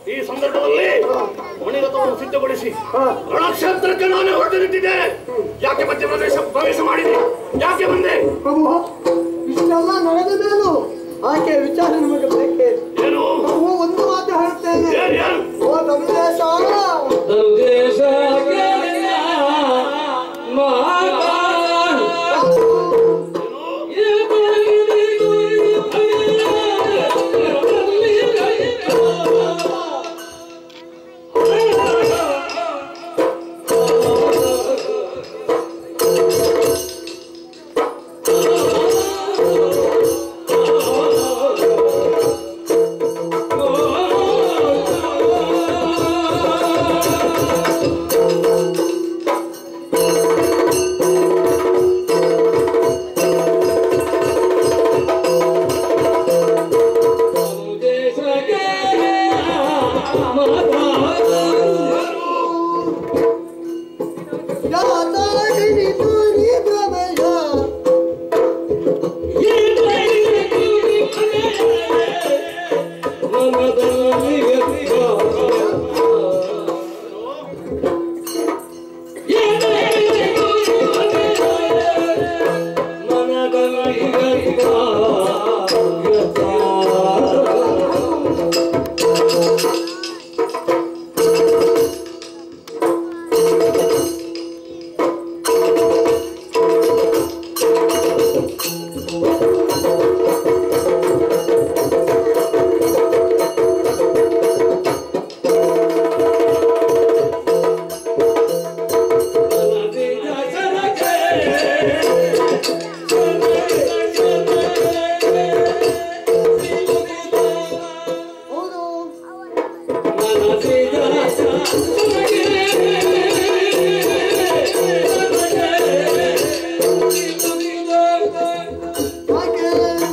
ಈ ಸಂದರ್ಭದಲ್ಲಿ ಮಣಿರಥವನ್ನು ಸಿದ್ಧಗೊಳಿಸಿ ಹಾ. ರಣಕ್ಷೇತ್ರಕ್ಕೆ ನಾನೇ ಹೊರಟು ನಿಂತಿದ್ದೇನೆ ಯಾಕೆ ಮಧ್ಯ ಪ್ರದೇಶ ಪ್ರವೇಶ ಮಾಡಿದೆ ಯಾಕೆ ಬಂದೆ ಪ್ರಭು ಇಷ್ಟೆಲ್ಲ ನಡೆದ ಮೇಲೂ ಆಕೆ ವಿಚಾರ ನಮಗೆ ಬೇಕೇ ಏನು ಪ್ರಭು ಒಂದು ಮಾತು ಹೇಳ್ತೇನೆ ಏನ್ ಏನ್ ಓ ತಮಿಳೇಶ ಯಾತಾಗಿನಿತು ನೀ ಪ್ರಮೇಯ ಹೌದು ಯಾಕೆ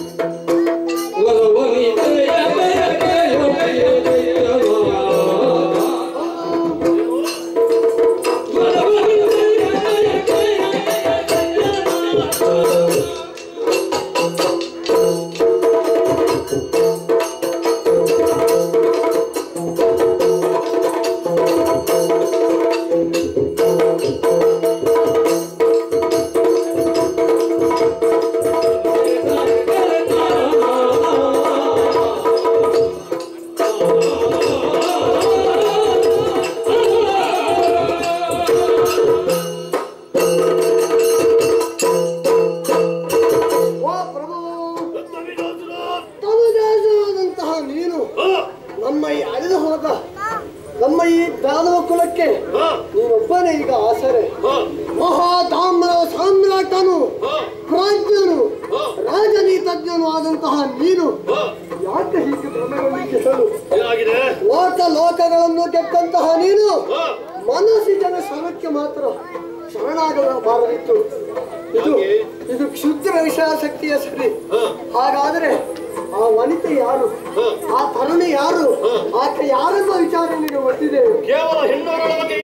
ಓ ಪ್ರಭು ತನುಜಾಜನಾದಂತಹ ನೀನು ನಮ್ಮ ಈ ಅಳಿದು ಹೋದ ನಮ್ಮ ಈ ದಾನವ ಕುಲಕ್ಕೆ ನೀನೊಬ್ಬನೇ ಈಗ ಆಸರೆ ಮಹಾತಾಮ್ರ ಸಾಮ್ರಾಟನು ಪ್ರಾಜ್ಞನು ರಾಜನೀತಜ್ಞನು ಆದಂತಹ ನೀನು ಯಾಕೆ ಹೀಗೆ ಭ್ರಮೆಗೊಳ್ಳಿಕ್ಕೆ ಸಲು ಏನಾಗಿದೆ ಲೋಕ ಲೋಕಗಳನ್ನು ಕೆಟ್ಟಂತಹ ನೀನು ಮನಸ್ಸಿನ ಶ್ರಮಕ್ಕೆ ಮಾತ್ರ ಶರಣಾಗಬಾರದಿತ್ತು ಇದು ಇದು ಕ್ಷುದ್ರ ವಿಷಯಾಸಕ್ತಿಯ ಸರಿ ಹಾಗಾದ್ರೆ ಆ ವನಿತೆ ಯಾರು ಆ ತರುಣಿ ಯಾರು ಆಕೆ ಯಾರೆಂಬ ವಿಚಾರ ನಿನಗೆ ಗೊತ್ತಿದೆ ಕೇವಲ ಹೆಣ್ಣು ಬಗ್ಗೆ